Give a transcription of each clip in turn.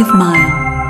Mile.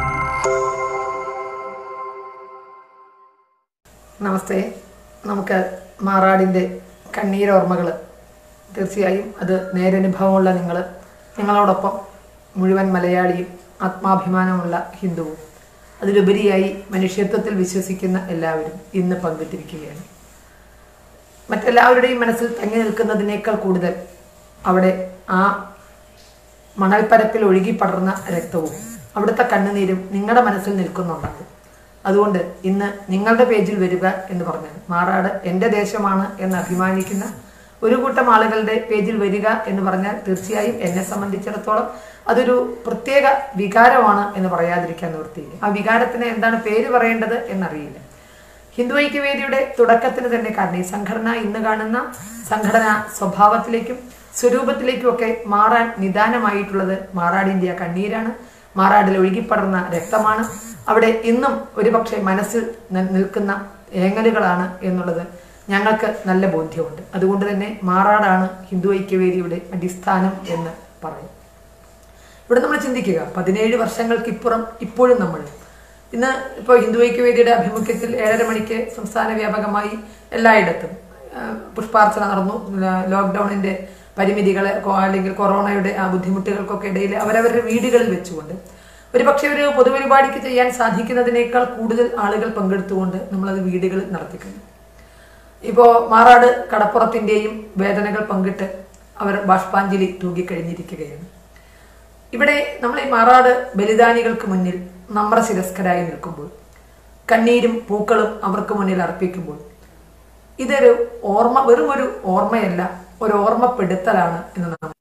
നമസ്തേ നമുക്ക് മാറാടിൻ്റെ കണ്ണീരോർമ്മകൾ തീർച്ചയായും അത് നേരനുഭവമുള്ള നിങ്ങൾ നിങ്ങളോടൊപ്പം മുഴുവൻ മലയാളിയും ആത്മാഭിമാനമുള്ള ഹിന്ദുവും അതിലുപരിയായി മനുഷ്യത്വത്തിൽ വിശ്വസിക്കുന്ന എല്ലാവരും ഇന്ന് പങ്കിട്ടിരിക്കുകയാണ് മറ്റെല്ലാവരുടെയും മനസ്സിൽ തങ്ങി നിൽക്കുന്നതിനേക്കാൾ കൂടുതൽ അവിടെ ആ മണൽപ്പരപ്പിൽ ഒഴുകി പടർന്ന രക്തവും അവിടുത്തെ കണ്ണുനീരും നിങ്ങളുടെ മനസ്സിൽ നിൽക്കുന്നുണ്ടാകും അതുകൊണ്ട് ഇന്ന് നിങ്ങളുടെ പേജിൽ വരിക എന്ന് പറഞ്ഞാൽ മാറാട് എൻ്റെ ദേശമാണ് എന്ന് അഭിമാനിക്കുന്ന ഒരു കൂട്ടം ആളുകളുടെ പേജിൽ വരിക എന്ന് പറഞ്ഞാൽ തീർച്ചയായും എന്നെ സംബന്ധിച്ചിടത്തോളം അതൊരു പ്രത്യേക വികാരമാണ് എന്ന് പറയാതിരിക്കാൻ നിവൃത്തിയില്ല ആ വികാരത്തിന് എന്താണ് പേര് പറയേണ്ടത് എന്നറിയില്ല ഹിന്ദു ഐക്യവേദിയുടെ തുടക്കത്തിന് തന്നെ കാരണം ഈ സംഘടന ഇന്ന് കാണുന്ന സംഘടന സ്വഭാവത്തിലേക്കും സ്വരൂപത്തിലേക്കും ഒക്കെ മാറാൻ നിദാനമായിട്ടുള്ളത് മാറാടിന്റെ ആ കണ്ണീരാണ് മാറാടിൽ ഒഴുകിപ്പടർന്ന രക്തമാണ് അവിടെ ഇന്നും ഒരുപക്ഷെ മനസ്സിൽ നി- നിൽക്കുന്ന ഏങ്ങലുകളാണ് എന്നുള്ളത് ഞങ്ങൾക്ക് നല്ല ബോധ്യമുണ്ട് അതുകൊണ്ട് തന്നെ മാറാടാണ് ഹിന്ദു ഐക്യവേദിയുടെ അടിസ്ഥാനം എന്ന് പറയും ഇവിടെ നമ്മൾ ചിന്തിക്കുക പതിനേഴ് വർഷങ്ങൾക്കിപ്പുറം ഇപ്പോഴും നമ്മൾ ഇന്ന് ഇപ്പോൾ ഹിന്ദു ഐക്യവേദിയുടെ ആഭിമുഖ്യത്തിൽ ഏഴര മണിക്ക് സംസ്ഥാന വ്യാപകമായി എല്ലായിടത്തും ആ, പുഷ്പാർച്ചന നടന്നു ല- ലോക്ക്ഡൌണിന്റെ പരിമിതികളെ കൊ- അല്ലെങ്കിൽ കൊറോണയുടെ ആ ബുദ്ധിമുട്ടുകൾക്കൊക്കെ ഇടയിൽ അവരവരുടെ വീടുകളിൽ വെച്ചുകൊണ്ട് ഒരു പക്ഷേ ഒരു പൊതുപരിപാടിക്ക് ചെയ്യാൻ സാധിക്കുന്നതിനേക്കാൾ കൂടുതൽ ആളുകൾ പങ്കെടുത്തുകൊണ്ട് നമ്മളത് വീടുകളിൽ നടത്തിക്കുന്നു ഇപ്പോൾ മാറാട് കടപ്പുറത്തിന്റെയും വേദനകൾ പങ്കിട്ട് അവർ ബാഷ്പാഞ്ജലി തൂകിക്കഴിഞ്ഞിരിക്കുകയാണ് ഇവിടെ നമ്മൾ ഈ മാറാട് ബലിദാനികൾക്ക് മുന്നിൽ നമ്രശിരസ്കരായി നിൽക്കുമ്പോൾ കണ്ണീരും പൂക്കളും അവർക്ക് മുന്നിൽ അർപ്പിക്കുമ്പോൾ ഇതൊരു ഓർമ്മ വെറും ഒരു ഓർമ്മയല്ല ഒരു ഓർമ്മപ്പെടുത്തലാണ് എന്ന് നാം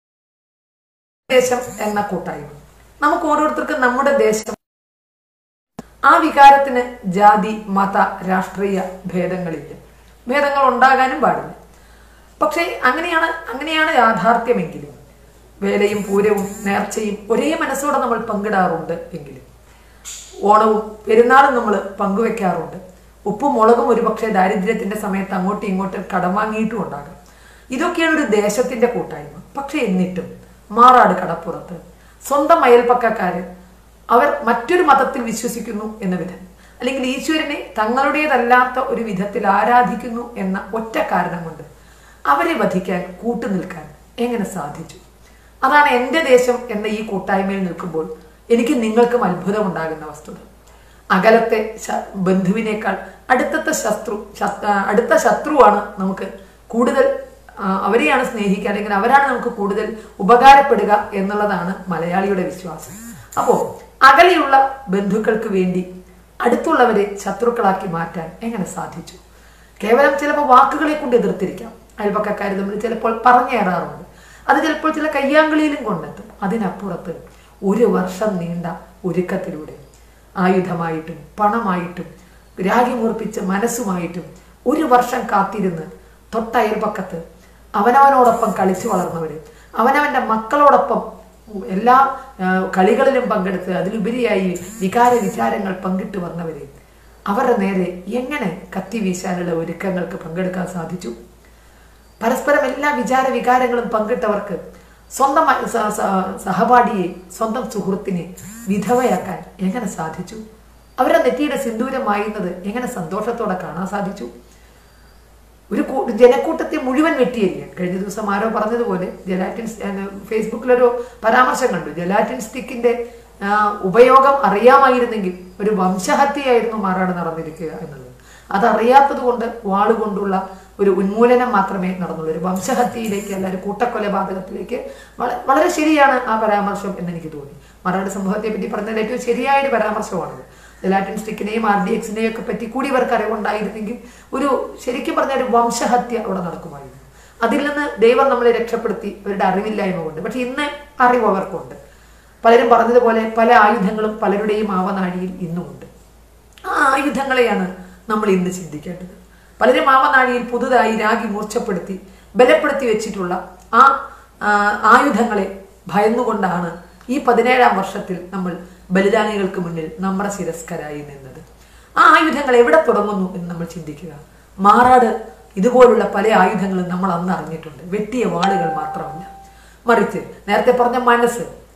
ദേശം എന്ന കൂട്ടായ്മ നമുക്ക് ഓരോരുത്തർക്കും നമ്മുടെ ദേശം ആ വികാരത്തിന് ജാതി മത രാഷ്ട്രീയ ഭേദങ്ങളില്ല ഭേദങ്ങൾ ഉണ്ടാകാനും പാടില്ല പക്ഷേ അങ്ങനെയാണ് അങ്ങനെയാണ് യാഥാർത്ഥ്യമെങ്കിലും വേലയും പൂരവും നേർച്ചയും ഒരേ മനസ്സോടെ നമ്മൾ പങ്കിടാറുണ്ട് എങ്കിലും ഓണവും പെരുന്നാളും നമ്മൾ പങ്കുവെക്കാറുണ്ട് ഉപ്പും മുളകും ഒരുപക്ഷെ ദാരിദ്ര്യത്തിന്റെ സമയത്ത് അങ്ങോട്ടും ഇങ്ങോട്ടും കടം വാങ്ങിയിട്ടും ഉണ്ടാകാം ഇതൊക്കെയാണ് ഒരു ദേശത്തിന്റെ കൂട്ടായ്മ പക്ഷെ എന്നിട്ടും മാറാട് കടപ്പുറത്ത് സ്വന്തം അയൽപ്പക്കക്കാര് അവർ മറ്റൊരു മതത്തിൽ വിശ്വസിക്കുന്നു എന്ന വിധം അല്ലെങ്കിൽ ഈശ്വരനെ തങ്ങളുടേതല്ലാത്ത ഒരു വിധത്തിൽ ആരാധിക്കുന്നു എന്ന ഒറ്റ കാരണം കൊണ്ട് അവരെ വധിക്കാൻ കൂട്ടുനിൽക്കാൻ എങ്ങനെ സാധിച്ചു അതാണ് എൻ്റെ ദേശം എന്ന ഈ കൂട്ടായ്മയിൽ നിൽക്കുമ്പോൾ എനിക്ക് നിങ്ങൾക്കും അത്ഭുതം ഉണ്ടാകുന്ന വസ്തുത അകലത്തെ ശ- ബന്ധുവിനേക്കാൾ അടുത്തത്തെ ശത്രു ശത്- ആ, അടുത്ത ശത്രുവാണ് നമുക്ക് കൂടുതൽ ആ, അവരെയാണ് സ്നേഹിക്കുക അല്ലെങ്കിൽ അവരാണ് നമുക്ക് കൂടുതൽ ഉപകാരപ്പെടുക എന്നുള്ളതാണ് മലയാളിയുടെ വിശ്വാസം അപ്പോ അകലെയുള്ള ബന്ധുക്കൾക്ക് വേണ്ടി അടുത്തുള്ളവരെ ശത്രുക്കളാക്കി മാറ്റാൻ എങ്ങനെ സാധിച്ചു കേവലം ചിലപ്പോൾ വാക്കുകളെ കൊണ്ട് എതിർത്തിരിക്കാം അയൽപക്കക്കാർ തമ്മിൽ ചിലപ്പോൾ പറഞ്ഞേറാറുണ്ട് അത് ചിലപ്പോൾ ചില കയ്യാങ്കളിയിലും കൊണ്ടെത്തും അതിനപ്പുറത്ത് ഒരു വർഷം നീണ്ട ഒരുക്കത്തിലൂടെ ആയുധമായിട്ടും പണമായിട്ടും രാഗിമൂർപ്പിച്ച മനസ്സുമായിട്ടും ഒരു വർഷം കാത്തിരുന്ന് തൊട്ടയൽപക്കത്ത് അവനവനോടൊപ്പം കളിച്ചു വളർന്നവര് അവനവന്റെ മക്കളോടൊപ്പം എല്ലാ ആ, കളികളിലും പങ്കെടുത്ത് അതിലുപരിയായി വികാര വിചാരങ്ങൾ പങ്കിട്ട് വന്നവരെ അവരുടെ നേരെ എങ്ങനെ കത്തി വീശാനുള്ള ഒരുക്കങ്ങൾക്ക് പങ്കെടുക്കാൻ സാധിച്ചു പരസ്പരം എല്ലാ വിചാര വികാരങ്ങളും പങ്കിട്ടവർക്ക് സ്വന്തം അ- സ- സ- സഹപാഠിയെ സ്വന്തം സുഹൃത്തിനെ വിധവയാക്കാൻ എങ്ങനെ സാധിച്ചു അവരുടെ നെറ്റിയുടെ സിന്ദൂരം മായുന്നത് എങ്ങനെ സന്തോഷത്തോടെ കാണാൻ സാധിച്ചു ഒരു കൂ- ജനക്കൂട്ടത്തെ മുഴുവൻ വെട്ടിയരിയാൻ കഴിഞ്ഞ ദിവസം ആരോ പറഞ്ഞതുപോലെ ജലാറ്റിൻ സ്- ഏഹ് ഫേസ്ബുക്കിലൊരു പരാമർശം കണ്ടു ജലാറ്റിൻ സ്റ്റിക്കിന്റെ ആ, ഉപയോഗം അറിയാമായിരുന്നെങ്കിൽ ഒരു വംശഹത്യയായിരുന്നു മാറാട് നടന്നിരിക്കുക എന്നുള്ളത് അതറിയാത്തത് കൊണ്ട് വാളുകൊണ്ടുള്ള ഒരു ഉന്മൂലനം മാത്രമേ നടന്നുള്ളൂ ഒരു വംശഹത്യയിലേക്ക് അല്ല ഒരു കൂട്ടക്കൊലപാതകത്തിലേക്ക് വള- വളരെ ശരിയാണ് ആ പരാമർശം എന്ന് എനിക്ക് തോന്നി മറാഠ സമൂഹത്തെ പറ്റി പറഞ്ഞത് ഏറ്റവും ശരിയായ ഒരു പരാമർശമാണത് ലാറ്റിൻ സ്റ്റിക്കിനെയും ആർ ഡി എക്സിനെയും ഒക്കെ പറ്റി കൂടി ഇവർക്ക് അറിവുണ്ടായിരുന്നെങ്കിൽ ഒരു ശരിക്കും പറഞ്ഞ ഒരു വംശഹത്യ അവിടെ നടക്കുമായിരുന്നു അതിൽ നിന്ന് ദൈവം നമ്മളെ രക്ഷപ്പെടുത്തി അവരുടെ അറിവില്ലായ്മ കൊണ്ട് പക്ഷെ ഇന്ന് അറിവ് അവർക്കുണ്ട് പലരും പറഞ്ഞതുപോലെ പല ആയുധങ്ങളും പലരുടെയും ആവനാഴിയിൽ ഇന്നുമുണ്ട് ആ ആയുധങ്ങളെയാണ് നമ്മൾ ഇന്ന് ചിന്തിക്കേണ്ടത് പലരും ആവനാഴിയിൽ പുതുതായി രാഗി മൂർച്ചപ്പെടുത്തി ബലപ്പെടുത്തി വെച്ചിട്ടുള്ള ആ ആ, ആയുധങ്ങളെ ഭയന്നുകൊണ്ടാണ് ഈ പതിനേഴാം വർഷത്തിൽ നമ്മൾ ബലിദാനികൾക്ക് മുന്നിൽ നമ്മുടെ ശിരസ്കരായി നിന്നത് ആ ആയുധങ്ങൾ എവിടെ തുടങ്ങുന്നു എന്ന് നമ്മൾ ചിന്തിക്കുക മാറാട് ഇതുപോലുള്ള പല ആയുധങ്ങളും നമ്മൾ അന്ന് അറിഞ്ഞിട്ടുണ്ട് വെട്ടിയ വാളുകൾ മാത്രമല്ല മറിച്ച് നേരത്തെ പറഞ്ഞ മനസ്സ്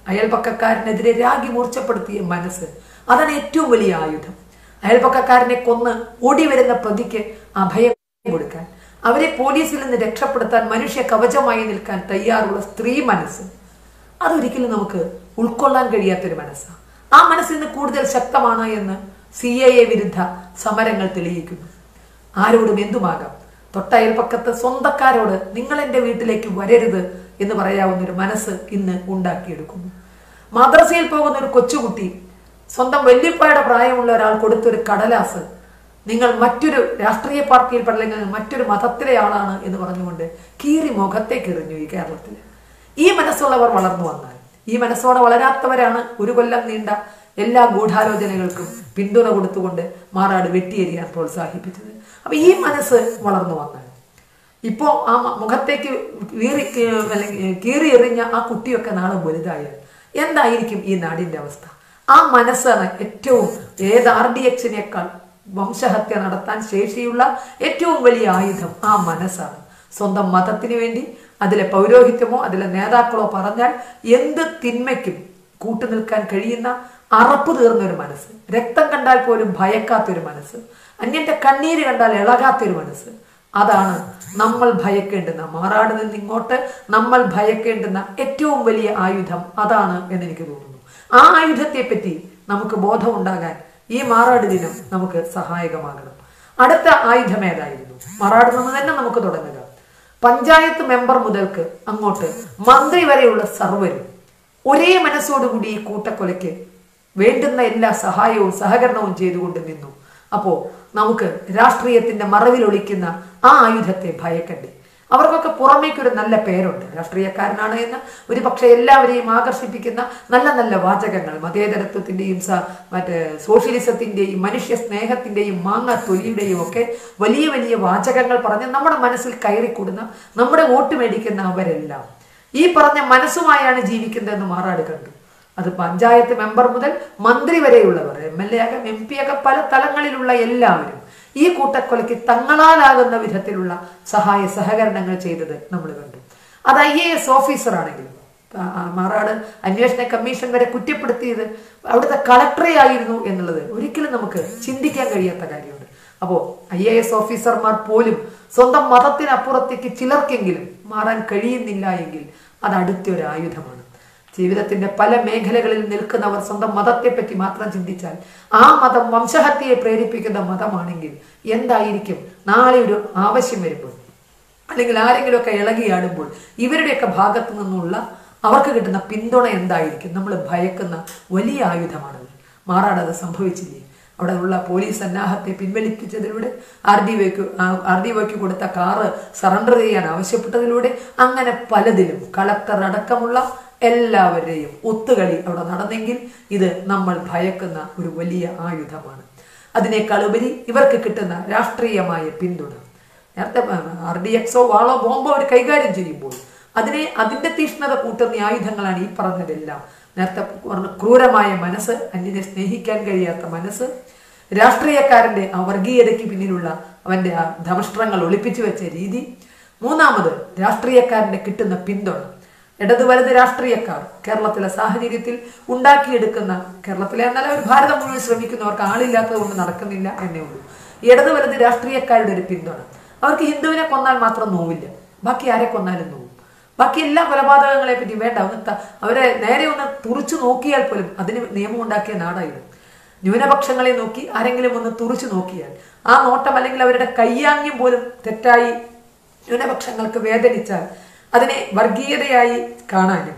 അയൽപക്കക്കാരനെതിരെ രാഗി മൂർച്ചപ്പെടുത്തിയ മനസ്സ് അതാണ് ഏറ്റവും വലിയ ആയുധം അയൽപക്കക്കാരനെ കൊന്ന് ഓടി വരുന്ന പ്രതിക്ക് അഭയം കൊടുക്കാൻ അവരെ പോലീസിൽ നിന്ന് രക്ഷപ്പെടുത്താൻ മനുഷ്യ കവചമായി നിൽക്കാൻ തയ്യാറുള്ള സ്ത്രീ മനസ്സ് അതൊരിക്കലും നമുക്ക് ഉൾക്കൊള്ളാൻ കഴിയാത്തൊരു മനസ്സാണ് ആ മനസ്സിന് കൂടുതൽ ശക്തമാണ് എന്ന് സി എ എ വിരുദ്ധ സമരങ്ങൾ തെളിയിക്കുന്നു ആരോടും എന്തുമാകാം തൊട്ടയൽപ്പക്കത്ത് സ്വന്തക്കാരോട് നിങ്ങൾ എൻ്റെ വീട്ടിലേക്ക് വരരുത് എന്ന് പറയാവുന്ന ഒരു മനസ്സ് ഇന്ന് ഉണ്ടാക്കിയെടുക്കുന്നു മദ്രസയിൽ പോകുന്ന ഒരു കൊച്ചുകുട്ടി സ്വന്തം വല്യപ്പായുടെ പ്രായമുള്ള ഒരാൾ കൊടുത്തൊരു കടലാസ് നിങ്ങൾ മറ്റൊരു രാഷ്ട്രീയ പാർട്ടിയിൽ അല്ലെങ്കിൽ മറ്റൊരു മതത്തിലെ ആളാണ് എന്ന് പറഞ്ഞുകൊണ്ട് കീറി മുഖത്തേക്ക് എറിഞ്ഞു ഈ കേരളത്തിൽ ഈ മനസ്സുള്ളവർ വളർന്നു വന്നാൽ ഈ മനസ്സോടെ വളരാത്തവരാണ് ഒരു കൊല്ലം നീണ്ട എല്ലാ ഗൂഢാലോചനകൾക്കും പിന്തുണ കൊടുത്തുകൊണ്ട് മാറാട് വെട്ടിയെറിയാൻ പ്രോത്സാഹിപ്പിച്ചത് അപ്പൊ ഈ മനസ്സ് വളർന്നു വന്നാൽ ഇപ്പോ ആ മ- മുഖത്തേക്ക് വീറി അല്ലെങ്കിൽ കീറി എറിഞ്ഞ ആ കുട്ടിയൊക്കെ നാളെ വലുതായാൽ എന്തായിരിക്കും ഈ നാടിന്റെ അവസ്ഥ ആ മനസ്സാണ് ഏറ്റവും ഏത് ആർ ഡി എക്സിനേക്കാൾ വംശഹത്യ നടത്താൻ ശേഷിയുള്ള ഏറ്റവും വലിയ ആയുധം ആ മനസ്സാണ് സ്വന്തം മതത്തിന് വേണ്ടി അതിലെ പൗരോഹിത്യമോ അതിലെ നേതാക്കളോ പറഞ്ഞാൽ എന്ത് തിന്മയ്ക്കും കൂട്ടുനിൽക്കാൻ കഴിയുന്ന അറപ്പ് തീർന്ന ഒരു മനസ്സ് രക്തം കണ്ടാൽ പോലും ഭയക്കാത്തൊരു മനസ്സ് അന്യന്റെ കണ്ണീര് കണ്ടാൽ ഇളകാത്തൊരു മനസ്സ് അതാണ് നമ്മൾ ഭയക്കേണ്ടുന്ന മാറാട് നിന്ന് ഇങ്ങോട്ട് നമ്മൾ ഭയക്കേണ്ടുന്ന ഏറ്റവും വലിയ ആയുധം അതാണ് എന്ന് എനിക്ക് തോന്നുന്നു ആ ആയുധത്തെ പറ്റി നമുക്ക് ബോധമുണ്ടാകാൻ ഈ മാറാട് ദിനം നമുക്ക് സഹായകമാകണം അടുത്ത ആയുധം ഏതായിരുന്നു മാറാട് നിന്ന് തന്നെ നമുക്ക് തുടങ്ങുക പഞ്ചായത്ത് മെമ്പർ മുതൽക്ക് അങ്ങോട്ട് മന്ത്രി വരെയുള്ള സർവരും ഒരേ മനസ്സോടുകൂടി ഈ കൂട്ടക്കൊലയ്ക്ക് വേണ്ടുന്ന എല്ലാ സഹായവും സഹകരണവും ചെയ്തുകൊണ്ട് നിന്നു അപ്പോ നമുക്ക് രാഷ്ട്രീയത്തിന്റെ മറവിൽ ഒളിക്കുന്ന ആ ആയുധത്തെ ഭയക്കണ്ടേ അവർക്കൊക്കെ പുറമേക്കൊരു നല്ല പേരുണ്ട് രാഷ്ട്രീയക്കാരനാണ് എന്ന് ഒരു പക്ഷേ എല്ലാവരെയും ആകർഷിപ്പിക്കുന്ന നല്ല നല്ല വാചകങ്ങൾ മതേതരത്വത്തിന്റെയും സ മറ്റേ സോഷ്യലിസത്തിന്റെയും മനുഷ്യ സ്നേഹത്തിന്റെയും മാങ്ങ തൊലിയുടെയും ഒക്കെ വലിയ വലിയ വാചകങ്ങൾ പറഞ്ഞ് നമ്മുടെ മനസ്സിൽ കയറിക്കൂടുന്ന നമ്മുടെ വോട്ട് മേടിക്കുന്ന അവരെല്ലാം ഈ പറഞ്ഞ മനസ്സുമായാണ് ജീവിക്കുന്നതെന്ന് മാറാട് കണ്ടു അത് പഞ്ചായത്ത് മെമ്പർ മുതൽ മന്ത്രി വരെയുള്ളവർ എം എൽ എ ആകാം എം പി ആകാം പല തലങ്ങളിലുള്ള എല്ലാവരും ഈ കൂട്ടക്കൊലയ്ക്ക് തങ്ങളാലാകുന്ന വിധത്തിലുള്ള സഹായ സഹകരണങ്ങൾ ചെയ്തത് നമ്മൾ കണ്ടു അത് ഐ എ എസ് ഓഫീസർ ആണെങ്കിലും ആ, ആ, മാറാട് അന്വേഷണ കമ്മീഷൻ വരെ കുറ്റപ്പെടുത്തിയത് അവിടുത്തെ കളക്ടറെ ആയിരുന്നു എന്നുള്ളത് ഒരിക്കലും നമുക്ക് ചിന്തിക്കാൻ കഴിയാത്ത കാര്യമുണ്ട് അപ്പോൾ ഐ എ എസ് ഓഫീസർമാർ പോലും സ്വന്തം മതത്തിനപ്പുറത്തേക്ക് ചിലർക്കെങ്കിലും മാറാൻ കഴിയുന്നില്ല എങ്കിൽ അത് അടുത്ത ഒരു ആയുധമാണ് ജീവിതത്തിന്റെ പല മേഖലകളിൽ നിൽക്കുന്നവർ സ്വന്തം മതത്തെപ്പറ്റി മാത്രം ചിന്തിച്ചാൽ ആ മതം വംശഹത്യയെ പ്രേരിപ്പിക്കുന്ന മതമാണെങ്കിൽ എന്തായിരിക്കും നാളെ ഒരു ആവശ്യം വരുമ്പോൾ അല്ലെങ്കിൽ ആരെങ്കിലുമൊക്കെ ഇളകിയാടുമ്പോൾ ഇവരുടെയൊക്കെ ഭാഗത്തു നിന്നുള്ള അവർക്ക് കിട്ടുന്ന പിന്തുണ എന്തായിരിക്കും നമ്മൾ ഭയക്കുന്ന വലിയ ആയുധമാണത് മാറാട് അത് സംഭവിച്ചില്ലേ അവിടെ ഉള്ള പോലീസ് സന്നാഹത്തെ പിൻവലിപ്പിച്ചതിലൂടെ ആർ ഡി ഒക്ക് ആർ ഡി ഒക്ക് കൊടുത്ത കാറ് സറണ്ടർ ചെയ്യാൻ ആവശ്യപ്പെട്ടതിലൂടെ അങ്ങനെ പലതിലും കളക്ടർ അടക്കമുള്ള എല്ലാവരെയും ഒത്തുകളി അവിടെ നടന്നെങ്കിൽ ഇത് നമ്മൾ ഭയക്കുന്ന ഒരു വലിയ ആയുധമാണ് അതിനേക്കാൾ ഉപരി ഇവർക്ക് കിട്ടുന്ന രാഷ്ട്രീയമായ പിന്തുണ നേരത്തെ ആർ ഡി എക്സോ വാളോ ബോംബോ അവർ കൈകാര്യം ചെയ്യുമ്പോൾ അതിനെ അതിന്റെ തീഷ്ണത കൂട്ടുന്ന ആയുധങ്ങളാണ് ഈ പറഞ്ഞതെല്ലാം നേരത്തെ പറഞ്ഞ ക്രൂരമായ മനസ്സ് അന്യനെ സ്നേഹിക്കാൻ കഴിയാത്ത മനസ്സ് രാഷ്ട്രീയക്കാരന്റെ ആ വർഗീയതയ്ക്ക് പിന്നിലുള്ള അവന്റെ ആ ധമഷ്ട്രങ്ങൾ ഒളിപ്പിച്ചു വെച്ച രീതി മൂന്നാമത് രാഷ്ട്രീയക്കാരന്റെ കിട്ടുന്ന പിന്തുണ ഇടത് വലത് രാഷ്ട്രീയക്കാർ കേരളത്തിലെ സാഹചര്യത്തിൽ ഉണ്ടാക്കിയെടുക്കുന്ന കേരളത്തിലെ എന്നല്ല ഒരു ഭാരതം മുഴുവൻ ശ്രമിക്കുന്നവർക്ക് ആളില്ലാത്തത് കൊണ്ട് നടക്കുന്നില്ല എന്നേ ഉള്ളൂ ഈ ഇടത് വലത് രാഷ്ട്രീയക്കാരുടെ ഒരു പിന്തുണ അവർക്ക് ഹിന്ദുവിനെ കൊന്നാൽ മാത്രം നോവില്ല ബാക്കി ആരെ കൊന്നാലും നോവും ബാക്കി എല്ലാ കൊലപാതകങ്ങളെ പറ്റി വേണ്ട ഒന്ന് ത- അവരെ നേരെ ഒന്ന് തുറിച്ചു നോക്കിയാൽ പോലും അതിന് നിയമം ഉണ്ടാക്കിയ നാടായിരുന്നു ന്യൂനപക്ഷങ്ങളെ നോക്കി ആരെങ്കിലും ഒന്ന് തുറിച്ചു നോക്കിയാൽ ആ നോട്ടം അല്ലെങ്കിൽ അവരുടെ കയ്യാങ്യം പോലും തെറ്റായി ന്യൂനപക്ഷങ്ങൾക്ക് വേദനിച്ചാൽ അതിനെ വർഗീയതയായി കാണാനും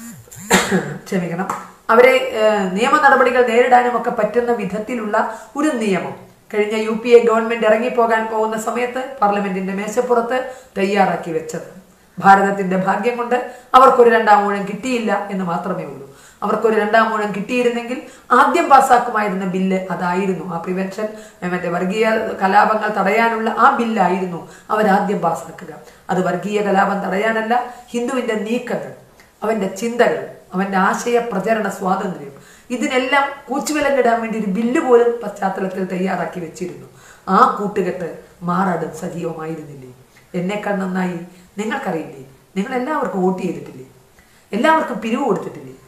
ക്ഷമിക്കണം അവരെ ഏഹ്, നിയമ നടപടികൾ നേരിടാനും ഒക്കെ പറ്റുന്ന വിധത്തിലുള്ള ഒരു നിയമം കഴിഞ്ഞ യു പി എ ഗവൺമെന്റ് ഇറങ്ങിപ്പോകാൻ പോകുന്ന സമയത്ത് പാർലമെന്റിന്റെ മേശപ്പുറത്ത് തയ്യാറാക്കി വെച്ചത് ഭാരതത്തിന്റെ ഭാഗ്യം കൊണ്ട് അവർക്കൊരു രണ്ടാം ഊഴം കിട്ടിയില്ല എന്ന് മാത്രമേ ഉള്ളൂ അവർക്കൊരു രണ്ടാം ഊഴം കിട്ടിയിരുന്നെങ്കിൽ ആദ്യം പാസ്സാക്കുമായിരുന്ന ബില്ല് അതായിരുന്നു ആ പ്രിവെൻഷൻ ഏഹ്, മറ്റേ വർഗീയ കലാപങ്ങൾ തടയാനുള്ള ആ ബില്ലായിരുന്നു അവരാദ്യം പാസ്സാക്കുക അത് വർഗീയ കലാപം തടയാനല്ല ഹിന്ദുവിന്റെ നീക്കങ്ങൾ അവന്റെ ചിന്തകൾ അവന്റെ ആശയ പ്രചരണ സ്വാതന്ത്ര്യം ഇതിനെല്ലാം കൂച്ചുവിലങ്ങിടാൻ വേണ്ടി ഒരു ബില്ല് പോലും പശ്ചാത്തലത്തിൽ തയ്യാറാക്കി വെച്ചിരുന്നു ആ കൂട്ടുകെട്ട് മാറാടും സജീവമായിരുന്നില്ലേ എന്നെക്കാൾ നന്നായി നിങ്ങൾക്കറിയില്ലേ നിങ്ങൾ എല്ലാവർക്കും വോട്ട് ചെയ്തിട്ടില്ലേ എല്ലാവർക്കും പിരിവ് കൊടുത്തിട്ടില്ലേ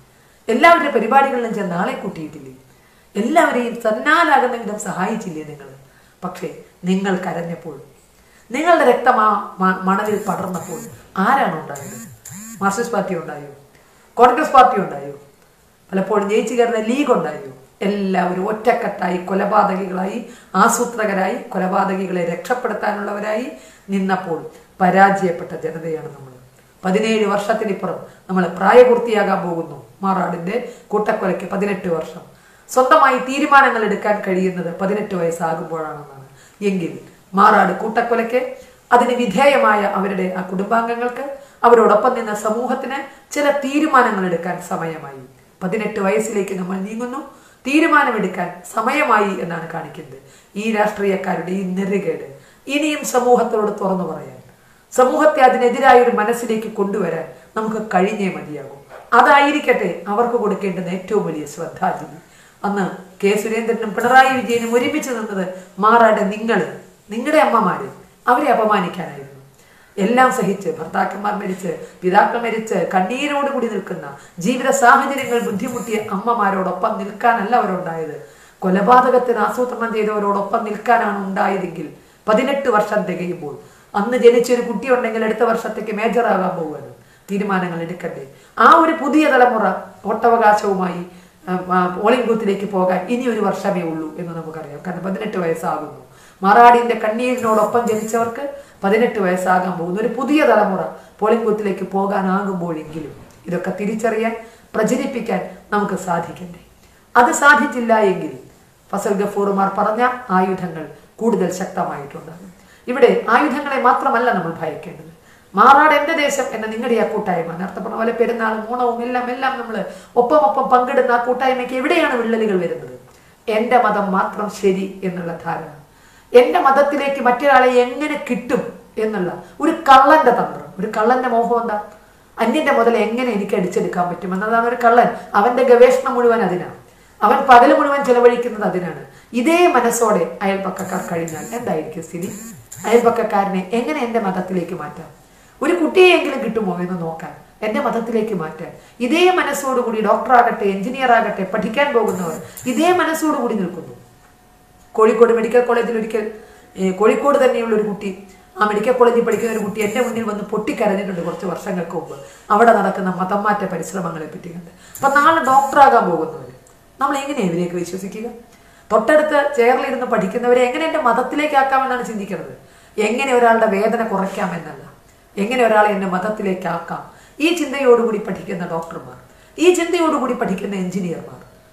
എല്ലാവരുടെ പരിപാടികളിലും ചെന്ന് ആളെ കൂട്ടിയിട്ടില്ലേ എല്ലാവരെയും തന്നാലാകുന്ന വിധം സഹായിച്ചില്ലേ നിങ്ങൾ പക്ഷേ നിങ്ങൾ കരഞ്ഞപ്പോൾ നിങ്ങളുടെ രക്തം ആ മ- മണലിൽ പടർന്നപ്പോൾ ആരാണ് ഉണ്ടായത് മാർക്സിസ്റ്റ് പാർട്ടി ഉണ്ടായോ കോൺഗ്രസ് പാർട്ടി ഉണ്ടായോ പലപ്പോഴും ജയിച്ചു കയറുന്ന ലീഗ് ഉണ്ടായോ എല്ലാവരും ഒറ്റക്കെട്ടായി കൊലപാതകികളായി ആസൂത്രകരായി കൊലപാതകികളെ രക്ഷപ്പെടുത്താനുള്ളവരായി നിന്നപ്പോൾ പരാജയപ്പെട്ട ജനതയാണ് നമ്മൾ പതിനേഴ് വർഷത്തിനിപ്പുറം നമ്മൾ പ്രായപൂർത്തിയാകാൻ പോകുന്നു മാറാടിന്റെ കൂട്ടക്കൊലയ്ക്ക് പതിനെട്ട് വർഷം സ്വന്തമായി തീരുമാനങ്ങൾ എടുക്കാൻ കഴിയുന്നത് പതിനെട്ട് വയസ്സാകുമ്പോഴാണെന്നാണ് എങ്കിൽ മാറാട് കൂട്ടക്കൊലയ്ക്ക് അതിന് വിധേയമായ അവരുടെ ആ കുടുംബാംഗങ്ങൾക്ക് അവരോടൊപ്പം നിന്ന സമൂഹത്തിന് ചില തീരുമാനങ്ങൾ എടുക്കാൻ സമയമായി പതിനെട്ട് വയസ്സിലേക്ക് നമ്മൾ നീങ്ങുന്നു തീരുമാനമെടുക്കാൻ സമയമായി എന്നാണ് കാണിക്കുന്നത് ഈ രാഷ്ട്രീയക്കാരുടെ ഈ നെറുകേട് ഇനിയും സമൂഹത്തോട് തുറന്നു പറയാൻ സമൂഹത്തെ അതിനെതിരായ ഒരു മനസ്സിലേക്ക് കൊണ്ടുവരാൻ നമുക്ക് കഴിഞ്ഞേ മതിയാകും അതായിരിക്കട്ടെ അവർക്ക് കൊടുക്കേണ്ടുന്ന ഏറ്റവും വലിയ ശ്രദ്ധാഞ്ജലി അന്ന് കെ സുരേന്ദ്രനും പിണറായി വിജയനും ഒരുമിച്ച് നിന്നത് മാറാടെ നിങ്ങൾ നിങ്ങളുടെ അമ്മമാര് അവരെ അപമാനിക്കാനായിരുന്നു എല്ലാം സഹിച്ച് ഭർത്താക്കന്മാർ മരിച്ച് പിതാക്കൾ മരിച്ച് കണ്ണീരോട് കൂടി നിൽക്കുന്ന ജീവിത സാഹചര്യങ്ങൾ ബുദ്ധിമുട്ടിയ അമ്മമാരോടൊപ്പം നിൽക്കാനല്ല അവരുണ്ടായത് കൊലപാതകത്തിന് ആസൂത്രണം ചെയ്തവരോടൊപ്പം നിൽക്കാനാണ് ഉണ്ടായതെങ്കിൽ പതിനെട്ട് വർഷം തികയുമ്പോൾ അന്ന് ജനിച്ചൊരു കുട്ടി ഉണ്ടെങ്കിൽ അടുത്ത വർഷത്തേക്ക് മേജറാകാൻ പോവുകയാണ് തീരുമാനങ്ങൾ എടുക്കണ്ടേ ആ ഒരു പുതിയ തലമുറ വോട്ടവകാശവുമായി ആ, ആ, പോളിംഗ് ബൂത്തിലേക്ക് പോകാൻ ഇനി ഒരു വർഷമേ ഉള്ളൂ എന്ന് നമുക്കറിയാം കാരണം പതിനെട്ട് വയസ്സാകുന്നു മാറാടിന്റെ കണ്ണീരിനോടൊപ്പം ജനിച്ചവർക്ക് പതിനെട്ട് വയസ്സാകാൻ പോകുന്നു ഒരു പുതിയ തലമുറ പോളിംഗ് ബൂത്തിലേക്ക് പോകാനാകുമ്പോഴെങ്കിലും ഇതൊക്കെ തിരിച്ചറിയാൻ പ്രചരിപ്പിക്കാൻ നമുക്ക് സാധിക്കണ്ടേ അത് സാധിച്ചില്ല എങ്കിൽ ഫസൽ ഗഫൂറുമാർ പറഞ്ഞ ആയുധങ്ങൾ കൂടുതൽ ശക്തമായിട്ടുണ്ടാകും ഇവിടെ ആയുധങ്ങളെ മാത്രമല്ല നമ്മൾ ഭയക്കേണ്ടത് മാറാട് എന്റെ ദേശം എന്ന നിങ്ങളുടെ ആ കൂട്ടായ്മ നേരത്തെ പറഞ്ഞ പോലെ പെരുന്നാളും ഓണവും എല്ലാം എല്ലാം നമ്മൾ ഒപ്പം ഒപ്പം പങ്കിടുന്ന ആ കൂട്ടായ്മയ്ക്ക് എവിടെയാണ് വിള്ളലുകൾ വരുന്നത് എന്റെ മതം മാത്രം ശരി എന്നുള്ള ധാരണ എന്റെ മതത്തിലേക്ക് മറ്റൊരാളെ എങ്ങനെ കിട്ടും എന്നുള്ള ഒരു കള്ളന്റെ തന്ത്രം ഒരു കള്ളന്റെ മോഹം എന്താ അന്യന്റെ മുതൽ എങ്ങനെ എനിക്ക് അടിച്ചെടുക്കാൻ പറ്റും എന്നതാണ് ഒരു കള്ളൻ അവന്റെ ഗവേഷണം മുഴുവൻ അതിനാണ് അവൻ പകൽ മുഴുവൻ ചെലവഴിക്കുന്നത് അതിനാണ് ഇതേ മനസ്സോടെ അയൽപക്കക്കാർ കഴിഞ്ഞാൽ എന്തായിരിക്കും സ്ഥിതി അയൽപക്കക്കാരനെ എങ്ങനെ എന്റെ മതത്തിലേക്ക് മാറ്റാം ഒരു കുട്ടിയെങ്കിലും കിട്ടുമോ എന്ന് നോക്കാൻ എന്റെ മതത്തിലേക്ക് മാറ്റാൻ ഇതേ മനസ്സോടുകൂടി ഡോക്ടറാകട്ടെ എഞ്ചിനീയർ ആകട്ടെ പഠിക്കാൻ പോകുന്നവർ ഇതേ മനസ്സോടുകൂടി നിൽക്കുന്നു കോഴിക്കോട് മെഡിക്കൽ കോളേജിൽ ഒരിക്കൽ ഏ, കോഴിക്കോട് തന്നെയുള്ള ഒരു കുട്ടി ആ മെഡിക്കൽ കോളേജിൽ പഠിക്കുന്ന ഒരു കുട്ടി എൻ്റെ മുന്നിൽ വന്ന് പൊട്ടിക്കരഞ്ഞിട്ടുണ്ട് കുറച്ച് വർഷങ്ങൾക്ക് മുമ്പ് അവിടെ നടക്കുന്ന മതം മാറ്റ പരിശ്രമങ്ങളെ പറ്റി കണ്ട് അപ്പൊ നാളെ ഡോക്ടറാകാൻ പോകുന്നവർ നമ്മൾ എങ്ങനെ ഇവരെയൊക്കെ വിശ്വസിക്കുക തൊട്ടടുത്ത് ചെയറിലിരുന്ന് പഠിക്കുന്നവരെ എങ്ങനെ എൻ്റെ മതത്തിലേക്ക് ആക്കാമെന്നാണ് ചിന്തിക്കുന്നത് എങ്ങനെ ഒരാളുടെ വേദന കുറയ്ക്കാമെന്നല്ല എങ്ങനെ ഒരാളെ എൻ്റെ മതത്തിലേക്ക് ആക്കാം ഈ ചിന്തയോടുകൂടി പഠിക്കുന്ന ഡോക്ടർമാർ ഈ ചിന്തയോടുകൂടി പഠിക്കുന്ന എഞ്ചിനീയർമാർ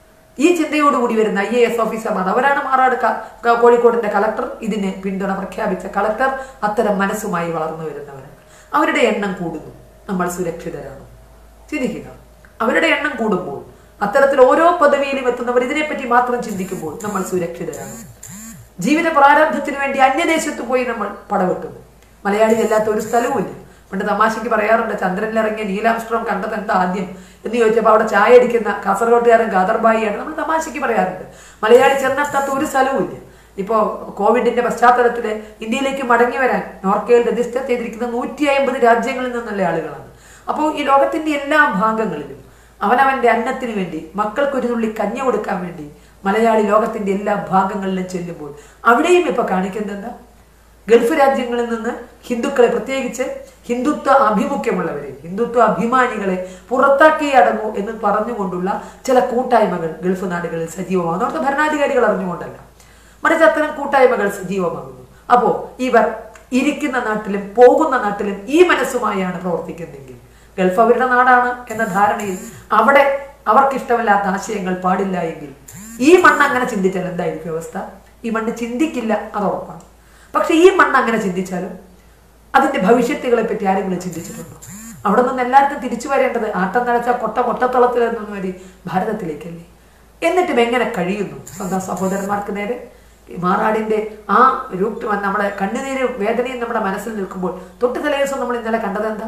ഈ ചിന്തയോടുകൂടി വരുന്ന ഐ എ എസ് ഓഫീസർമാർ അവരാണ് മാറാട് ക- ക- കോഴിക്കോടിന്റെ കളക്ടർ ഇതിന് പിന്തുണ പ്രഖ്യാപിച്ച കളക്ടർ അത്തരം മനസ്സുമായി വളർന്നു വരുന്നവരാണ് അവരുടെ എണ്ണം കൂടുന്നു നമ്മൾ സുരക്ഷിതരാണ് ചിന്തിക്കുക അവരുടെ എണ്ണം കൂടുമ്പോൾ അത്തരത്തിൽ ഓരോ പദവിയിലും എത്തുന്നവർ ഇതിനെപ്പറ്റി മാത്രം ചിന്തിക്കുമ്പോൾ നമ്മൾ സുരക്ഷിതരാണ് ജീവിത പ്രാരബ്ധത്തിന് വേണ്ടി അന്യദേശത്ത് പോയി നമ്മൾ പടവെട്ടുന്നു മലയാളി അല്ലാത്ത ഒരു സ്ഥലവുമില്ല പണ്ട് തമാശയ്ക്ക് പറയാറുണ്ട് ചന്ദ്രനിൽ ഇറങ്ങിയ നീലാംസ്ട്രോം കണ്ടത് എന്താ ആദ്യം എന്ന് ചോദിച്ചപ്പോൾ അവിടെ ചായ അടിക്കുന്ന കാസർഗോട്ടുകാരൻ ഖാദർബായിയാണ് നമ്മൾ തമാശയ്ക്ക് പറയാറുണ്ട് മലയാളി ചെന്നെത്താത്ത ഒരു സ്ഥലവുമില്ല ഇപ്പോൾ കോവിഡിന്റെ പശ്ചാത്തലത്തിൽ ഇന്ത്യയിലേക്ക് മടങ്ങി വരാൻ നോർക്കയിൽ രജിസ്റ്റർ ചെയ്തിരിക്കുന്ന നൂറ്റി അമ്പത് രാജ്യങ്ങളിൽ നിന്നുള്ള ആളുകളാണ് അപ്പോൾ ഈ ലോകത്തിന്റെ എല്ലാ ഭാഗങ്ങളിലും അവനവന്റെ അന്നത്തിന് വേണ്ടി മക്കൾക്കൊരു തുള്ളി കഞ്ഞി കൊടുക്കാൻ വേണ്ടി മലയാളി ലോകത്തിന്റെ എല്ലാ ഭാഗങ്ങളിലും ചെല്ലുമ്പോൾ അവിടെയും ഇപ്പൊ കാണിക്കുന്നത് എന്താ ഗൾഫ് രാജ്യങ്ങളിൽ നിന്ന് ഹിന്ദുക്കളെ പ്രത്യേകിച്ച് ഹിന്ദുത്വ ആഭിമുഖ്യമുള്ളവരെ ഹിന്ദുത്വ അഭിമാനികളെ പുറത്താക്കി അടങ്ങൂ എന്ന് പറഞ്ഞുകൊണ്ടുള്ള ചില കൂട്ടായ്മകൾ ഗൾഫ് നാടുകളിൽ സജീവമാകുന്നു അവിടുത്തെ ഭരണാധികാരികൾ അറിഞ്ഞുകൊണ്ടല്ല മറിച്ച് അത്തരം കൂട്ടായ്മകൾ സജീവമാകുന്നു അപ്പോ ഇവർ ഇരിക്കുന്ന നാട്ടിലും പോകുന്ന നാട്ടിലും ഈ മനസ്സുമായാണ് പ്രവർത്തിക്കുന്നതെങ്കിൽ ഗൾഫ് അവരുടെ നാടാണ് എന്ന ധാരണയിൽ അവിടെ അവർക്കിഷ്ടമില്ലാത്ത ആശയങ്ങൾ പാടില്ല എങ്കിൽ ഈ മണ്ണ് അങ്ങനെ ചിന്തിച്ചാൽ എന്തായിരിക്കും അവസ്ഥ ഈ മണ്ണ് ചിന്തിക്കില്ല അത് ഉറപ്പാണ് പക്ഷെ ഈ മണ്ണ് അങ്ങനെ ചിന്തിച്ചാലും അതിന്റെ ഭവിഷ്യത്തുകളെ പറ്റി ആരെങ്കിലും ചിന്തിച്ചിട്ടുണ്ടോ അവിടെ നിന്ന് എല്ലാവർക്കും തിരിച്ചു വരേണ്ടത് ആട്ടം നനച്ച കൊട്ട കൊട്ടത്തളത്തിൽ നിന്നും വരെ ഭാരതത്തിലേക്കല്ലേ എന്നിട്ടും എങ്ങനെ കഴിയുന്നു സ്വന്തം സഹോദരന്മാർക്ക് നേരെ ഈ മാറാടിന്റെ ആ രൂപ നമ്മുടെ കണ്ണുനീരും വേദനയും നമ്മുടെ മനസ്സിൽ നിൽക്കുമ്പോൾ തൊട്ട് തലേ ദിവസം നമ്മൾ ഇന്നലെ കണ്ടത് എന്താ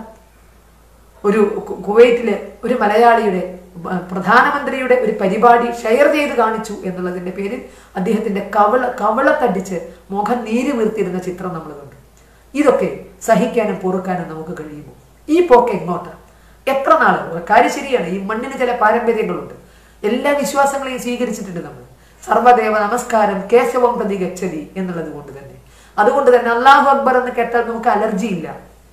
ഒരു കു- കുവൈറ്റിലെ ഒരു മലയാളിയുടെ ബ- പ്രധാനമന്ത്രിയുടെ ഒരു പരിപാടി ഷെയർ ചെയ്ത് കാണിച്ചു എന്നുള്ളതിന്റെ പേരിൽ അദ്ദേഹത്തിന്റെ കവള കവളത്തടിച്ച് മുഖം നീര് വീർത്തിരുന്ന ചിത്രം നമ്മൾ കണ്ടു ഇതൊക്കെ സഹിക്കാനും പൊറുക്കാനും നമുക്ക് കഴിയുമോ ഈ പോക്ക് എങ്ങോട്ട് എത്ര നാൾ കാര്യം ശരിയാണ് ഈ മണ്ണിന് ചില പാരമ്പര്യങ്ങളുണ്ട് എല്ലാ വിശ്വാസങ്ങളെയും സ്വീകരിച്ചിട്ടുണ്ട് നമ്മൾ സർവദേവ നമസ്കാരം കേശവം പ്രതി ഗച്ഛതി എന്നുള്ളത് കൊണ്ട് തന്നെ അതുകൊണ്ട് തന്നെ അള്ളാഹു അക്ബർ എന്ന് കേട്ടാൽ നമുക്ക് അലർജി ഇല്ല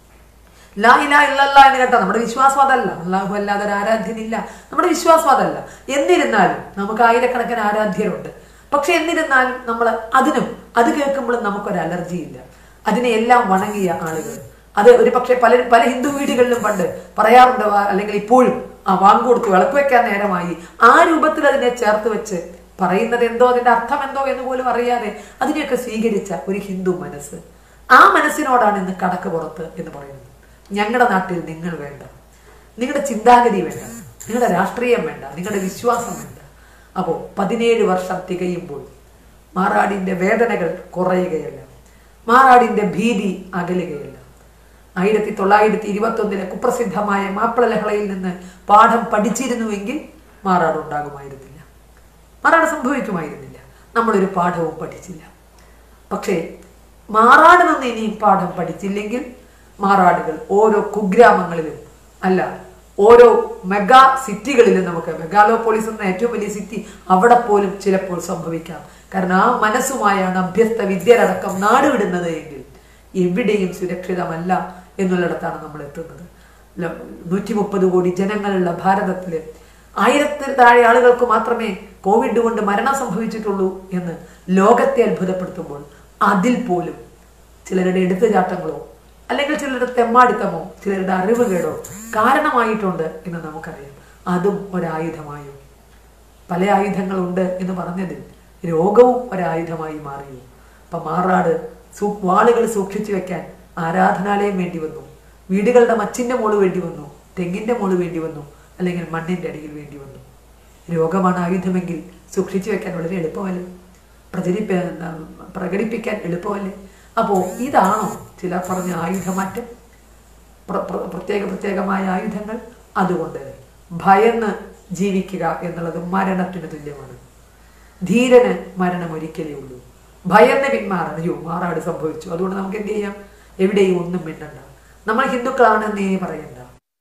ലാ ഇലാ ഇല്ലല്ല എന്ന് കേട്ടാൽ നമ്മുടെ വിശ്വാസം അതല്ല അള്ളാഹു അല്ലാതെ ഒരു ആരാധ്യനില്ല നമ്മുടെ വിശ്വാസം അതല്ല എന്നിരുന്നാലും നമുക്ക് ആയിരക്കണക്കിന് ആരാധ്യരുണ്ട് പക്ഷെ എന്നിരുന്നാലും നമ്മൾ അതിനും അത് കേൾക്കുമ്പോഴും നമുക്കൊരു അലർജി ഇല്ല അതിനെ എല്ലാം വണങ്ങിയ ആളുകൾ അത് ഒരു പക്ഷേ പല പല ഹിന്ദു വീടുകളിലും പണ്ട് പറയാറുണ്ട് വാ- അല്ലെങ്കിൽ ഇപ്പോഴും ആ വാങ്ങ് കൊടുത്തു വിളക്ക് വെക്കാൻ നേരമായി ആ രൂപത്തിൽ അതിനെ ചേർത്ത് വെച്ച് പറയുന്നത് എന്തോ അതിന്റെ അർത്ഥം എന്തോ എന്ന് പോലും അറിയാതെ അതിനെയൊക്കെ സ്വീകരിച്ച ഒരു ഹിന്ദു മനസ്സ് ആ മനസ്സിനോടാണ് ഇന്ന് കടക്ക് പുറത്ത് എന്ന് പറയുന്നത് ഞങ്ങളുടെ നാട്ടിൽ നിങ്ങൾ വേണ്ട നിങ്ങളുടെ ചിന്താഗതി വേണ്ട നിങ്ങളുടെ രാഷ്ട്രീയം വേണ്ട നിങ്ങളുടെ വിശ്വാസം വേണ്ട അപ്പോൾ പതിനേഴ് വർഷം തികയുമ്പോൾ മാറാടിന്റെ വേദനകൾ കുറയുകയല്ല മാറാടിന്റെ ഭീതി അകലുകയല്ല ആയിരത്തി തൊള്ളായിരത്തി ഇരുപത്തി ഒന്നിലെ കുപ്രസിദ്ധമായ മാപ്പിള ലഹളയിൽ നിന്ന് പാഠം പഠിച്ചിരുന്നുവെങ്കിൽ മാറാട് ഉണ്ടാകുമായിരുന്നില്ല മാറാട് സംഭവിക്കുമായിരുന്നില്ല നമ്മളൊരു പാഠവും പഠിച്ചില്ല പക്ഷേ മാറാട് നിന്ന് ഇനിയും പാഠം പഠിച്ചില്ലെങ്കിൽ മാറാടുകൾ ഓരോ കുഗ്രാമങ്ങളിലും അല്ല ഓരോ മെഗാ സിറ്റികളിലും നമുക്ക് മെഗാലോപോളിസ് എന്ന ഏറ്റവും വലിയ സിറ്റി അവിടെ പോലും ചിലപ്പോൾ സംഭവിക്കാം കാരണം ആ മനസ്സുമായാണ് അഭ്യസ്ത വിദ്യരടക്കം നാടുവിടുന്നത് എങ്കിൽ എവിടെയും സുരക്ഷിതമല്ല എന്നുള്ളിടത്താണ് നമ്മൾ എത്തുന്നത് നൂറ്റി മുപ്പത് കോടി ജനങ്ങളുള്ള ഭാരതത്തില് ആയിരത്തിൽ താഴെ ആളുകൾക്ക് മാത്രമേ കോവിഡ് കൊണ്ട് മരണം സംഭവിച്ചിട്ടുള്ളൂ എന്ന് ലോകത്തെ അത്ഭുതപ്പെടുത്തുമ്പോൾ അതിൽ പോലും ചിലരുടെ എടുത്തുചാട്ടങ്ങളോ അല്ലെങ്കിൽ ചിലരുടെ തെമ്മാടിത്തമോ ചിലരുടെ അറിവുകേടോ കാരണമായിട്ടുണ്ട് എന്ന് നമുക്കറിയാം അതും ഒരായുധമായോ പല ആയുധങ്ങളുണ്ട് എന്ന് പറഞ്ഞതിൽ രോഗവും ഒരായുധമായി മാറിയോ അപ്പൊ മാറാട് സൂ വാളുകൾ സൂക്ഷിച്ചു വെക്കാൻ ആരാധനാലയം വേണ്ടി വന്നു വീടുകളുടെ മച്ചിന്റെ മോള് വേണ്ടി വന്നു തെങ്ങിന്റെ മോള് വേണ്ടി വന്നു അല്ലെങ്കിൽ മണ്ണിന്റെ അടിയിൽ വേണ്ടി വന്നു രോഗമാണ് ആയുധമെങ്കിൽ സൂക്ഷിച്ചു വെക്കാൻ വളരെ എളുപ്പമല്ലേ പ്രചരിപ്പ പ്രകടിപ്പിക്കാൻ എളുപ്പമല്ലേ അപ്പോ ഇതാണോ ചിലർ പറഞ്ഞ ആയുധമാറ്റം പ്ര- പ്ര- പ്രത്യേക പ്രത്യേകമായ ആയുധങ്ങൾ അതുകൊണ്ട് ഭയന്ന് ജീവിക്കുക എന്നുള്ളത് മരണത്തിന് തുല്യമാണ് ധീരന് മരണം ഒരിക്കലേ ഉള്ളൂ ഭയന്ന് പിന്മാറണം അയ്യോ മാറാട് സംഭവിച്ചു അതുകൊണ്ട് നമുക്ക് എന്ത് ചെയ്യാം എവിടെയും ഒന്നും മിണ്ടണ്ട നമ്മൾ ഹിന്ദുക്കളാണ് എന്നേ പറയണ്ട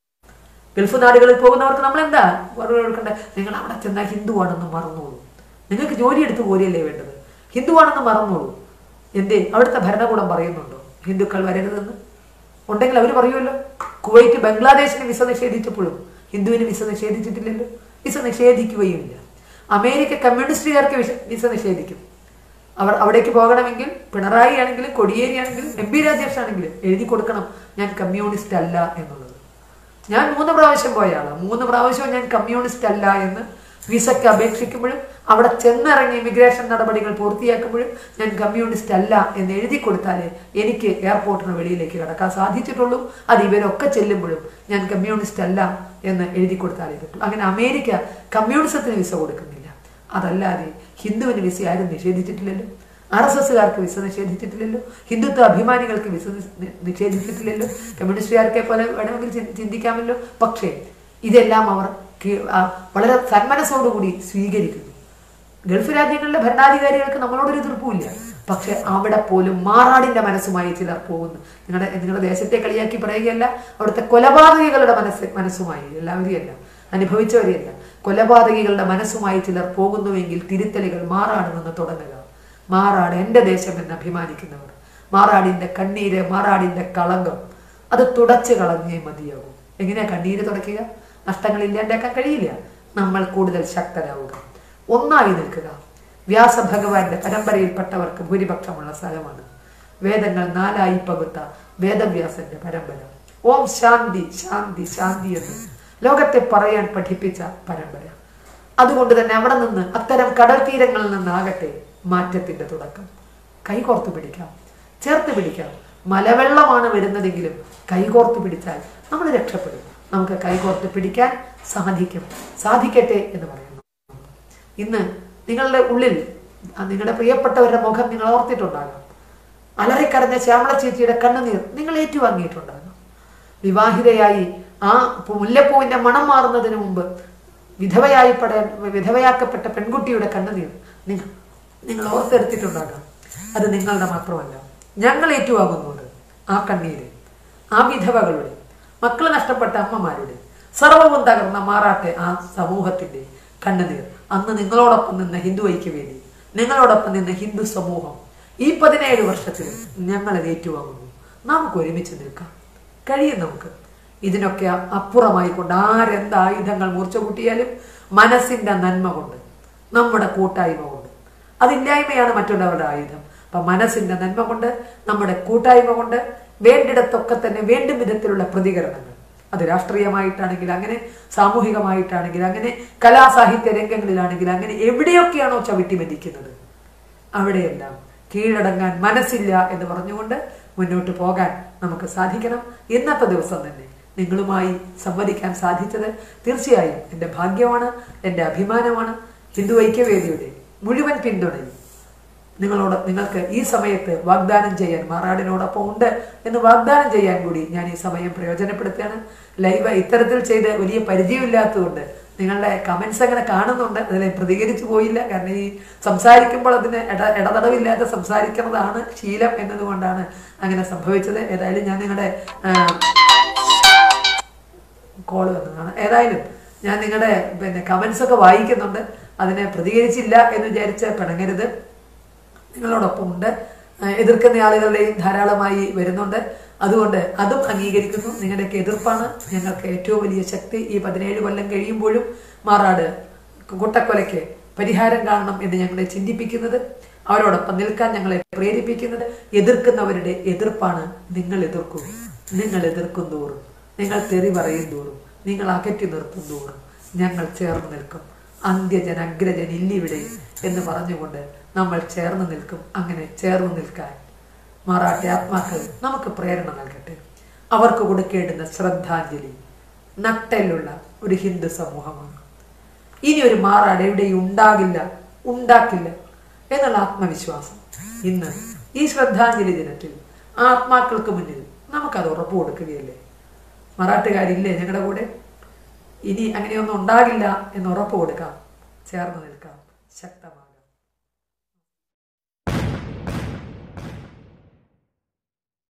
ഗൾഫ് നാടുകളിൽ പോകുന്നവർക്ക് നമ്മൾ എന്താ മറുപടി കൊടുക്കണ്ട നിങ്ങൾ അവിടെ ചെന്നാൽ ഹിന്ദുവാണെന്ന് മറന്നോളൂ നിങ്ങൾക്ക് ജോലി എടുത്ത് പോലെയല്ലേ വേണ്ടത് ഹിന്ദുവാണെന്ന് മറന്നോളൂ എന്തേ അവിടുത്തെ ഭരണകൂടം പറയുന്നുണ്ടോ ഹിന്ദുക്കൾ വരരുതെന്ന് ഉണ്ടെങ്കിൽ അവർ പറയുമല്ലോ കുവൈറ്റ് ബംഗ്ലാദേശിന് വിസ നിഷേധിച്ചപ്പോഴും ഹിന്ദുവിന് വിസ നിഷേധിച്ചിട്ടില്ലല്ലോ വിസ നിഷേധിക്കുകയുമില്ല അമേരിക്ക കമ്മ്യൂണിസ്റ്റുകാർക്ക് വിസ വിസ നിഷേധിക്കും അവർ അവിടേക്ക് പോകണമെങ്കിൽ പിണറായി ആണെങ്കിലും കൊടിയേരി ആണെങ്കിലും എം പി രാജേഷ് ആണെങ്കിലും എഴുതി കൊടുക്കണം ഞാൻ കമ്മ്യൂണിസ്റ്റ് അല്ല എന്നുള്ളത് ഞാൻ മൂന്ന് പ്രാവശ്യം പോയ ആളാണ് മൂന്ന് പ്രാവശ്യവും ഞാൻ കമ്മ്യൂണിസ്റ്റ് അല്ല എന്ന് വിസയ്ക്ക് അപേക്ഷിക്കുമ്പോഴും അവിടെ ചെന്നിറങ്ങി ഇമിഗ്രേഷൻ നടപടികൾ പൂർത്തിയാക്കുമ്പോഴും ഞാൻ കമ്മ്യൂണിസ്റ്റ് അല്ല എന്ന് എഴുതി കൊടുത്താലേ എനിക്ക് എയർപോർട്ടിന് വെളിയിലേക്ക് കടക്കാൻ സാധിച്ചിട്ടുള്ളൂ അത് ഇവരൊക്കെ ചെല്ലുമ്പോഴും ഞാൻ കമ്മ്യൂണിസ്റ്റ് അല്ല എന്ന് എഴുതി കൊടുത്താലേ പറ്റുള്ളൂ അങ്ങനെ അമേരിക്ക കമ്മ്യൂണിസത്തിന് വിസ കൊടുക്കുന്നില്ല അതല്ലാതെ ഹിന്ദുവിന് വിസ ആരും നിഷേധിച്ചിട്ടില്ലല്ലോ ആർ എസ് എസ്സുകാർക്ക് വിസ നിഷേധിച്ചിട്ടില്ലല്ലോ ഹിന്ദുത്വ അഭിമാനികൾക്ക് വിസ നി- നിഷേധിച്ചിട്ടില്ലല്ലോ കമ്മ്യൂണിസ്റ്റുകാർക്കെ പോലെ വേണമെങ്കിൽ ചി- ചിന്തിക്കാമല്ലോ പക്ഷേ ഇതെല്ലാം അവർ കീ- ആ, വളരെ സന്മനസ്സോടുകൂടി സ്വീകരിക്കുന്നു ഗൾഫ് രാജ്യങ്ങളിലെ ഭരണാധികാരികൾക്ക് നമ്മളോടൊരു എതിർപ്പുമില്ല പക്ഷെ അവിടെ പോലും മാറാടിന്റെ മനസ്സുമായി ചിലർ പോകുന്നു നിങ്ങളുടെ നിങ്ങളുടെ ദേശത്തെ കളിയാക്കി പറയുകയല്ല അവിടുത്തെ കൊലപാതകികളുടെ മനസ്സ് മനസ്സുമായി എല്ലാവരെയും അല്ല അനുഭവിച്ചവരെയല്ല കൊലപാതകികളുടെ മനസ്സുമായി ചിലർ പോകുന്നുവെങ്കിൽ തിരുത്തലുകൾ മാറാട് നിന്ന് തുടങ്ങുക മാറാട് എൻ്റെ ദേശം എന്ന് അഭിമാനിക്കുന്നവർ മാറാടിന്റെ കണ്ണീര് മാറാടിന്റെ കളങ്കം അത് തുടച്ചു കളഞ്ഞേ മതിയാകും എങ്ങനെയാ കണ്ണീര് തുടയ്ക്കുക നഷ്ടങ്ങൾ ഇല്ലാണ്ടാക്കാൻ കഴിയില്ല നമ്മൾ കൂടുതൽ ശക്തരാവുക ഒന്നായി നിൽക്കുക വ്യാസഭഗവാന്റെ പരമ്പരയിൽപ്പെട്ടവർക്ക് ഭൂരിപക്ഷമുള്ള സ്ഥലമാണ് വേദങ്ങൾ നാലായി പകുത്ത വേദവ്യാസന്റെ പരമ്പര ഓം ശാന്തി ശാന്തി ശാന്തി എന്ന് ലോകത്തെ പറയാൻ പഠിപ്പിച്ച പരമ്പര അതുകൊണ്ട് തന്നെ അവിടെ നിന്ന് അത്തരം കടൽ തീരങ്ങളിൽ നിന്നാകട്ടെ മാറ്റത്തിന്റെ തുടക്കം കൈകോർത്ത് പിടിക്കാം ചേർത്ത് പിടിക്കാം മലവെള്ളമാണ് വരുന്നതെങ്കിലും കൈകോർത്ത് പിടിച്ചാൽ നമ്മൾ രക്ഷപ്പെടും നമുക്ക് കൈകോർത്ത് പിടിക്കാൻ സാധിക്കും സാധിക്കട്ടെ എന്ന് പറയുന്നു ഇന്ന് നിങ്ങളുടെ ഉള്ളിൽ ആ നിങ്ങളുടെ പ്രിയപ്പെട്ടവരുടെ മുഖം നിങ്ങൾ ഓർത്തിട്ടുണ്ടാകാം അലറിക്കരഞ്ഞ ശ്യാമള ചേച്ചിയുടെ കണ്ണുനീർ നിങ്ങൾ ഏറ്റുവാങ്ങിയിട്ടുണ്ടാകാം വിവാഹിതയായി ആ പു- മുല്ലപ്പൂവിന്റെ മണം മാറുന്നതിന് മുമ്പ് വിധവയായി പടയാൻ വിധവയാക്കപ്പെട്ട പെൺകുട്ടിയുടെ കണ്ണുനീർ നിങ്ങൾ നിങ്ങൾ ഓർത്തെടുത്തിട്ടുണ്ടാകാം അത് നിങ്ങളുടെ മാത്രമല്ല ഞങ്ങൾ ഏറ്റുവാങ്ങുന്നുണ്ട് ആ കണ്ണീര് ആ വിധവകളുടെ മക്കൾ നഷ്ടപ്പെട്ട അമ്മമാരുടെ സർവവും തകർന്ന മാറാട്ടെ ആ സമൂഹത്തിന്റെ കണ്ണുനീർ അന്ന് നിങ്ങളോടൊപ്പം നിന്ന ഹിന്ദു ഐക്യവേദി നിങ്ങളോടൊപ്പം നിന്ന ഹിന്ദു സമൂഹം ഈ പതിനേഴ് വർഷത്തിൽ ഞങ്ങളെ ഏറ്റുവാങ്ങുന്നു നമുക്ക് ഒരുമിച്ച് നിൽക്കാം കഴിയും നമുക്ക് ഇതിനൊക്കെ അപ്പുറമായി കൊണ്ട് ആരെന്ത് ആയുധങ്ങൾ മൂർച്ച കൂട്ടിയാലും മനസ്സിന്റെ നന്മ കൊണ്ട് നമ്മുടെ കൂട്ടായ്മ കൊണ്ട് അതില്ലായ്മയാണ് മറ്റുള്ളവരുടെ ആയുധം അപ്പൊ മനസ്സിന്റെ നന്മ കൊണ്ട് നമ്മുടെ കൂട്ടായ്മ കൊണ്ട് വേണ്ടിടത്തൊക്കെ തന്നെ വേണ്ടും വിധത്തിലുള്ള പ്രതികരണങ്ങൾ അത് രാഷ്ട്രീയമായിട്ടാണെങ്കിൽ അങ്ങനെ സാമൂഹികമായിട്ടാണെങ്കിൽ അങ്ങനെ കലാസാഹിത്യ രംഗങ്ങളിലാണെങ്കിൽ അങ്ങനെ എവിടെയൊക്കെയാണോ ചവിട്ടി മെതിക്കുന്നത് അവിടെയെല്ലാം കീഴടങ്ങാൻ മനസ്സില്ല എന്ന് പറഞ്ഞുകൊണ്ട് മുന്നോട്ട് പോകാൻ നമുക്ക് സാധിക്കണം ഇന്നത്തെ ദിവസം തന്നെ നിങ്ങളുമായി സംവദിക്കാൻ സാധിച്ചത് തീർച്ചയായും എൻ്റെ ഭാഗ്യമാണ് എൻ്റെ അഭിമാനമാണ് ഹിന്ദു ഐക്യവേദിയുടെ മുഴുവൻ പിന്തുണയും നിങ്ങളോട് നിങ്ങൾക്ക് ഈ സമയത്ത് വാഗ്ദാനം ചെയ്യാൻ മാറാടിനോടൊപ്പം ഉണ്ട് എന്ന് വാഗ്ദാനം ചെയ്യാൻ കൂടി ഞാൻ ഈ സമയം പ്രയോജനപ്പെടുത്തുകയാണ് ലൈവ് ഇത്തരത്തിൽ ചെയ്ത് വലിയ പരിചയമില്ലാത്തതുകൊണ്ട് നിങ്ങളുടെ കമന്റ്സ് അങ്ങനെ കാണുന്നുണ്ട് അതിൽ പ്രതികരിച്ചു പോയില്ല കാരണം ഈ സംസാരിക്കുമ്പോൾ അതിന് ഇട ഇടതടവില്ലാതെ സംസാരിക്കുന്നതാണ് ശീലം എന്നതുകൊണ്ടാണ് അങ്ങനെ സംഭവിച്ചത് ഏതായാലും ഞാൻ നിങ്ങളുടെ കോള് വന്നതാണ് ഏതായാലും ഞാൻ നിങ്ങളുടെ പിന്നെ കമന്റ്സ് ഒക്കെ വായിക്കുന്നുണ്ട് അതിനെ പ്രതികരിച്ചില്ല എന്ന് വിചാരിച്ച് പിണങ്ങരുത് നിങ്ങളോടൊപ്പം ഉണ്ട് ഏഹ് എതിർക്കുന്ന ആളുകളുടെയും ധാരാളമായി വരുന്നുണ്ട് അതുകൊണ്ട് അതും അംഗീകരിക്കുന്നു നിങ്ങളുടെയൊക്കെ എതിർപ്പാണ് ഞങ്ങൾക്ക് ഏറ്റവും വലിയ ശക്തി ഈ പതിനേഴ് കൊല്ലം കഴിയുമ്പോഴും മാറാട് കൂട്ടക്കൊലയ്ക്ക് പരിഹാരം കാണണം എന്ന് ഞങ്ങളെ ചിന്തിപ്പിക്കുന്നത് അവരോടൊപ്പം നിൽക്കാൻ ഞങ്ങളെ പ്രേരിപ്പിക്കുന്നത് എതിർക്കുന്നവരുടെ എതിർപ്പാണ് നിങ്ങൾ എതിർക്കൂ നിങ്ങൾ എതിർക്കും തോറും നിങ്ങൾ തെറി പറയും തോറും നിങ്ങൾ അകറ്റി നിർത്തും തോറും ഞങ്ങൾ ചേർന്ന് നിൽക്കും അന്ത്യജൻ അഗ്രജൻ ഇല്ലിവിടെ എന്ന് പറഞ്ഞുകൊണ്ട് നമ്മൾ ചേർന്ന് നിൽക്കും അങ്ങനെ ചേർന്ന് നിൽക്കാൻ മറാഠി ആത്മാക്കൾ നമുക്ക് പ്രേരണ നൽകട്ടെ അവർക്ക് കൊടുക്കേണ്ടുന്ന ശ്രദ്ധാഞ്ജലി നട്ടലുള്ള ഒരു ഹിന്ദു സമൂഹമാണ് ഇനി ഒരു മാറാട് എവിടെയും ഉണ്ടാകില്ല ഉണ്ടാക്കില്ല എന്നുള്ള ആത്മവിശ്വാസം ഇന്ന് ഈ ശ്രദ്ധാഞ്ജലി ദിനത്തിൽ ആ ആത്മാക്കൾക്ക് മുന്നിൽ നമുക്കത് ഉറപ്പ് കൊടുക്കുകയല്ലേ മറാട്ടുകാരില്ലേ ഞങ്ങളുടെ കൂടെ ഇനി അങ്ങനെയൊന്നും ഉണ്ടാകില്ല എന്ന് ഉറപ്പ് കൊടുക്കാം ചേർന്ന് നിൽക്കാം ശക്തമാണ്